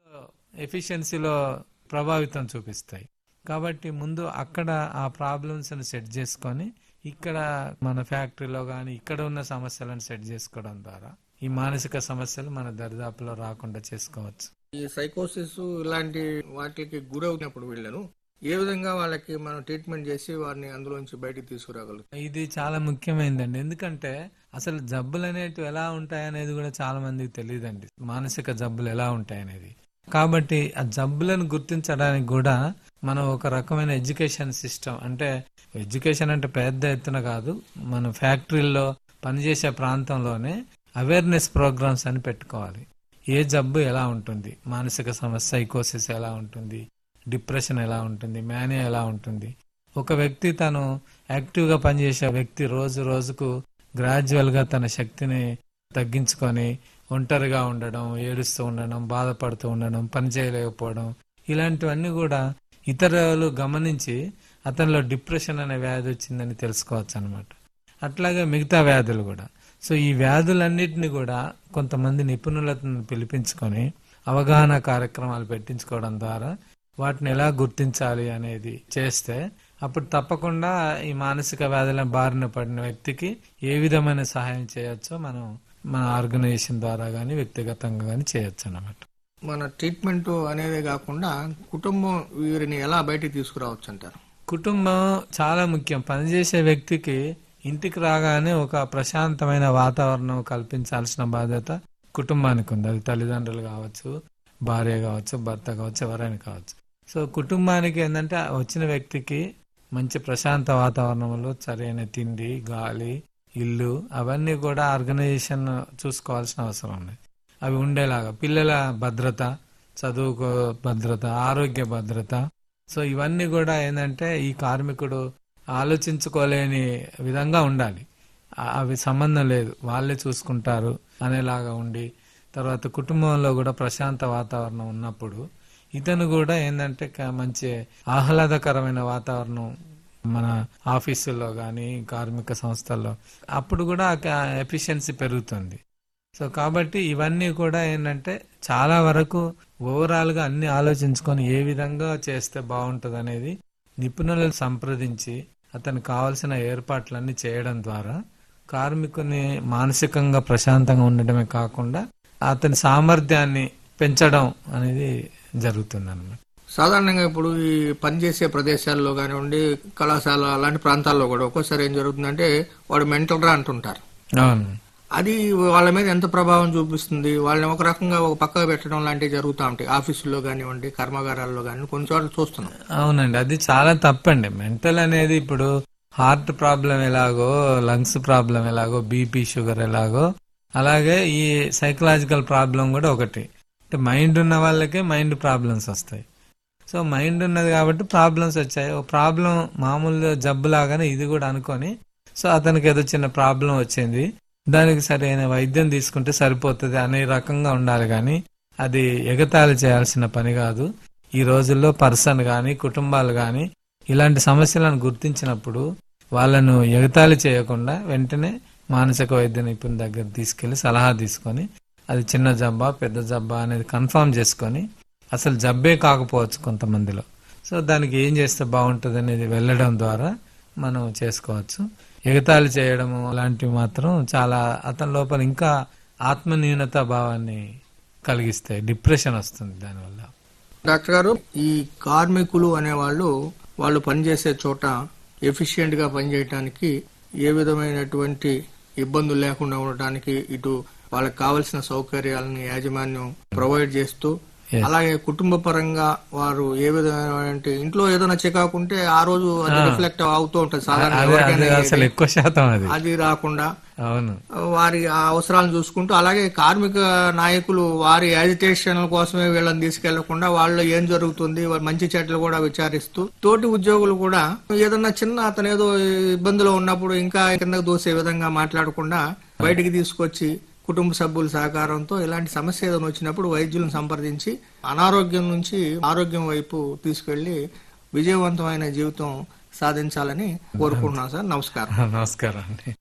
ఎఫిషియన్సీలో ప్రభావితం చూపిస్తాయి కాబట్టి ముందు అక్కడ ఆ ప్రాబ్లమ్స్ సెట్ చేసుకొని ఇక్కడ మన ఫ్యాక్టరీలో కానీ ఇక్కడ ఉన్న సమస్యలను సెట్ చేసుకోవడం ద్వారా ఈ మానసిక సమస్యలు మన దరిదాపులో రాకుండా చేసుకోవచ్చు ఈ సైకోసిస్ ఇలాంటి వాటికి గురవునప్పుడు వీళ్ళను ఏ విధంగా వాళ్ళకి మనం ట్రీట్మెంట్ చేసి వారిని అందులోంచి బయటికి తీసుకురాగలుగుతాం ఇది చాలా ముఖ్యమైనదండి ఎందుకంటే అసలు జబ్బులు అనేటివి ఎలా ఉంటాయనేది కూడా చాలా మందికి తెలియదండి మానసిక జబ్బులు ఎలా ఉంటాయనేది కాబట్టి ఆ జబ్బులను గుర్తించడానికి కూడా మనం ఒక రకమైన ఎడ్యుకేషన్ సిస్టమ్ అంటే ఎడ్యుకేషన్ అంటే పెద్ద ఎత్తున కాదు మన ఫ్యాక్టరీల్లో పనిచేసే ప్రాంతంలోనే అవేర్నెస్ ప్రోగ్రామ్స్ అని పెట్టుకోవాలి ఏ జబ్బు ఎలా ఉంటుంది మానసిక సమస్య సైకోసిస్ ఎలా ఉంటుంది డిప్రెషన్ ఎలా ఉంటుంది మేనియా ఎలా ఉంటుంది ఒక వ్యక్తి తను యాక్టివ్గా పనిచేసే వ్యక్తి రోజు రోజుకు గ్రాడ్యువల్గా తన శక్తిని తగ్గించుకొని ఒంటరిగా ఉండడం ఏడుస్తూ ఉండడం బాధపడుతూ ఉండడం పని చేయలేకపోవడం ఇలాంటివన్నీ కూడా ఇతరులు గమనించి అతనిలో డిప్రెషన్ అనే వ్యాధి వచ్చిందని తెలుసుకోవచ్చు అనమాట అట్లాగే మిగతా వ్యాధులు కూడా సో ఈ వ్యాధులన్నిటిని కూడా కొంతమంది నిపుణులను పిలిపించుకొని అవగాహన కార్యక్రమాలు పెట్టించుకోవడం ద్వారా వాటిని ఎలా గుర్తించాలి అనేది చేస్తే అప్పుడు తప్పకుండా ఈ మానసిక వ్యాధుల బారిన పడిన వ్యక్తికి ఏ విధమైన సహాయం చేయొచ్చో మనం మన ఆర్గనైజేషన్ ద్వారా కానీ వ్యక్తిగతంగా కానీ చేయొచ్చు అన్నమాట మన ట్రీట్మెంట్ అనేదే కాకుండా కుటుంబం వీరిని ఎలా బయటికి తీసుకురావచ్చు అంటారు కుటుంబం చాలా ముఖ్యం పనిచేసే వ్యక్తికి ఇంటికి రాగానే ఒక ప్రశాంతమైన వాతావరణం కల్పించాల్సిన బాధ్యత కుటుంబానికి ఉంది అది తల్లిదండ్రులు కావచ్చు భార్య కావచ్చు భర్త కావచ్చు ఎవరైనా కావచ్చు సో కుటుంబానికి ఏంటంటే ఆ వచ్చిన వ్యక్తికి మంచి ప్రశాంత వాతావరణంలో సరైన తిండి గాలి ఇల్లు అవన్నీ కూడా ఆర్గనైజేషన్ చూసుకోవాల్సిన అవసరం ఉంది అవి ఉండేలాగా పిల్లల భద్రత చదువుకో భద్రత ఆరోగ్య భద్రత సో ఇవన్నీ కూడా ఏంటంటే ఈ కార్మికుడు ఆలోచించుకోలేని విధంగా ఉండాలి ఆ- అవి సంబంధం లేదు వాళ్ళే చూసుకుంటారు అనేలాగా ఉండి తర్వాత కుటుంబంలో కూడా ప్రశాంత వాతావరణం ఉన్నప్పుడు ఇతను కూడా ఏంటంటే క- మంచి ఆహ్లాదకరమైన వాతావరణం మన ఆఫీసుల్లో కానీ కార్మిక సంస్థల్లో అప్పుడు కూడా ఎఫిషియన్సీ పెరుగుతుంది సో కాబట్టి ఇవన్నీ కూడా ఏంటంటే చాలా వరకు ఓవరాల్ గా అన్ని ఆలోచించుకొని ఏ విధంగా చేస్తే బాగుంటుంది అనేది నిపుణులను సంప్రదించి అతనికి కావాల్సిన ఏర్పాట్లన్నీ చేయడం ద్వారా కార్మికుని మానసికంగా ప్రశాంతంగా ఉండడమే కాకుండా అతని సామర్థ్యాన్ని పెంచడం అనేది జరుగుతుంది అన్నమాట సాధారణంగా ఇప్పుడు ఈ పనిచేసే ప్రదేశాల్లో కానివ్వండి కళాశాల అలాంటి ప్రాంతాల్లో కూడా ఒక్కోసారి ఏం జరుగుతుందంటే వాడు మెంటల్ రా అంటుంటారు అవును అది వాళ్ళ మీద ఎంత ప్రభావం చూపిస్తుంది వాళ్ళని ఒక రకంగా ఒక పక్కకు పెట్టడం లాంటివి జరుగుతూ ఉంటాయి ఆఫీసుల్లో కానివ్వండి కర్మాగారాల్లో కానివ్వండి కొన్ని చోట్ల చూస్తున్నాం అవునండి అది చాలా తప్పండి మెంటల్ అనేది ఇప్పుడు హార్ట్ ప్రాబ్లం ఎలాగో లంగ్స్ ప్రాబ్లం ఎలాగో బీపీ షుగర్ ఎలాగో అలాగే ఈ సైకలాజికల్ ప్రాబ్లం కూడా ఒకటి అంటే మైండ్ ఉన్న వాళ్ళకే మైండ్ ప్రాబ్లమ్స్ వస్తాయి సో మైండ్ ఉన్నది కాబట్టి ప్రాబ్లమ్స్ వచ్చాయి ఓ ప్రాబ్లం మామూలు జబ్బు లాగానే ఇది కూడా అనుకొని సో అతనికి ఏదో చిన్న ప్రాబ్లం వచ్చింది దానికి సరైన వైద్యం తీసుకుంటే సరిపోతుంది అనే రకంగా ఉండాలి కానీ అది ఎగతాళి చేయాల్సిన పని కాదు ఈ రోజుల్లో పర్సన్ కానీ కుటుంబాలు కానీ ఇలాంటి సమస్యలను గుర్తించినప్పుడు వాళ్ళను ఎగతాళి చేయకుండా వెంటనే మానసిక వైద్య నిపుణుల దగ్గర తీసుకెళ్లి సలహా తీసుకొని అది చిన్న జబ్బా పెద్ద జబ్బా అనేది కన్ఫర్మ్ చేసుకొని అసలు జబ్బే కాకపోవచ్చు కొంతమందిలో సో దానికి ఏం చేస్తే బాగుంటుంది అనేది వెళ్ళడం ద్వారా మనం చేసుకోవచ్చు ఎగతాళి చేయడము అలాంటివి మాత్రం చాలా అతని లోపల ఇంకా ఆత్మన్యూనత భావాన్ని కలిగిస్తాయి డిప్రెషన్ వస్తుంది దానివల్ల డాక్టర్ గారు ఈ కార్మికులు అనేవాళ్ళు వాళ్ళు పనిచేసే చోట ఎఫిషియెంట్ గా పనిచేయడానికి ఏ విధమైనటువంటి ఇబ్బందులు లేకుండా ఉండటానికి ఇటు వాళ్ళకి కావలసిన సౌకర్యాలను యాజమాన్యం ప్రొవైడ్ చేస్తూ Yes. అలాగే కుటుంబ పరంగా వారు ఏ విధమైన ఇంట్లో ఏదైనా చికాకు ఉంటే ఆ రోజు అది రిఫ్లెక్ట్ అవుతూ ఉంటుంది సాధారణ అదే ఎవరికైనా అదే అసలు ఎక్కువ శాతం అది అది రాకుండా అవును వారి ఆ అవసరాలను చూసుకుంటూ అలాగే కార్మిక నాయకులు వారి యాజిటేషన్ల కోసమే వీళ్ళని తీసుకెళ్లకుండా వాళ్ళు ఏం జరుగుతుంది వారి మంచి చెడ్డలు కూడా విచారిస్తూ తోటి ఉద్యోగులు కూడా ఏదన్నా చిన్న అతను ఏదో ఇబ్బందిలో ఉన్నప్పుడు ఇంకా కిందకు దోసే విధంగా మాట్లాడకుండా బయటికి తీసుకొచ్చి కుటుంబ సభ్యుల సహకారంతో ఇలాంటి సమస్య ఏదైనా వచ్చినప్పుడు వైద్యులను సంప్రదించి అనారోగ్యం నుంచి ఆరోగ్యం వైపు తీసుకెళ్లి విజయవంతమైన జీవితం సాధించాలని కోరుకుంటున్నాను సార్ నమస్కారం నమస్కారం అండి